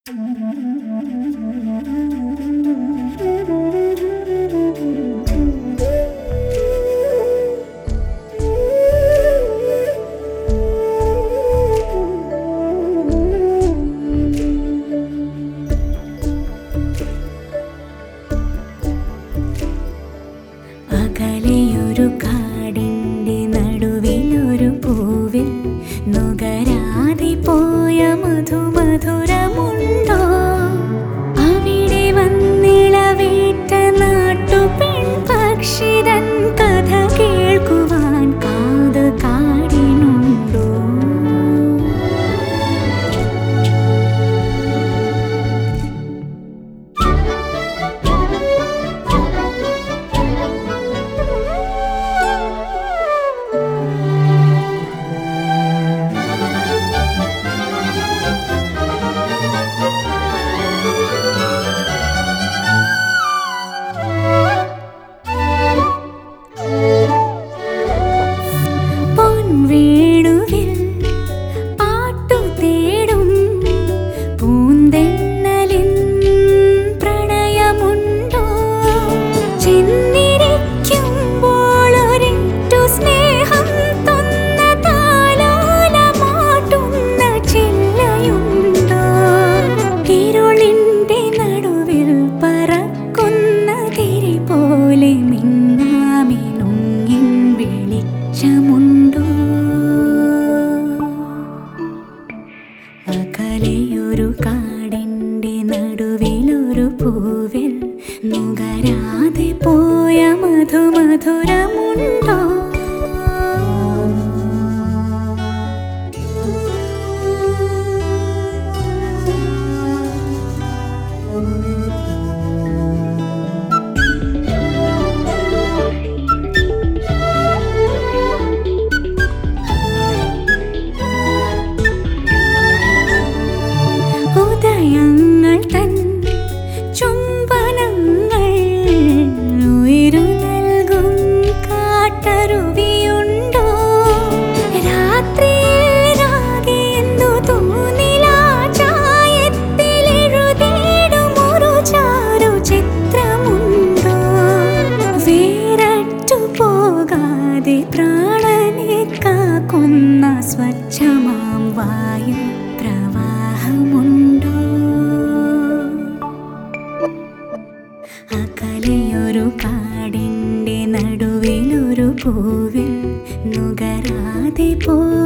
അകലെയൊരു കാടിൻ്റെ നടുവിലൊരു പൂവിൽ നുകരാതെ പോയ മധുമധുരമുണ്ടോ അവിടെ വന്നിളവേറ്റ നാട്ടുപെൺ പക്ഷിതൻ കഥ കേൾക്കുവാൻ കാത് കാടിനുണ്ടോ പൊൻവേണുവിൽ പാട്ടു തേടും പൂന്തെന്നലിൻ പ്രണയമുണ്ടോ ചെന്നിരിക്കുമ്പോൾ ഒരിറ്റു സ്നേഹം തൊന്ന താലോലമാട്ടുന്ന ചില്ലയുണ്ടോ ഇരുളിൻ്റെ നടുവിൽ പറക്കുന്ന തിരി പോലെ മിന്നാമിനുങ്ങിൻ വെളിച്ചമുണ്ടോ അകലെയൊരു കാടിൻ്റെ നടുവിലൊരു പൂവിൽ നുകരാതെ പോയ മധുമധുരമുണ്ടോ ഉദയങ്ങൾ തൻ ചുംബനങ്ങൾ ഉയരു നൽകും കാട്ടരുവിയുണ്ടോ രാത്രിയിൽ രാഗെന്തു തോന്നിലാ ചായത്തിലെഴുതിയിടും ഒരു ചാരു ചിത്രമുണ്ടോ വേരറ്റു പോകാതെ പ്രാണനെ കാക്കുന്ന സ്വച്ഛമാം വായു പ്രവാഹമുണ്ടോ അകലെയൊരു കാടിൻ്റെ നടുവിലൊരു പൂവിൽ നുകരാതെ പോ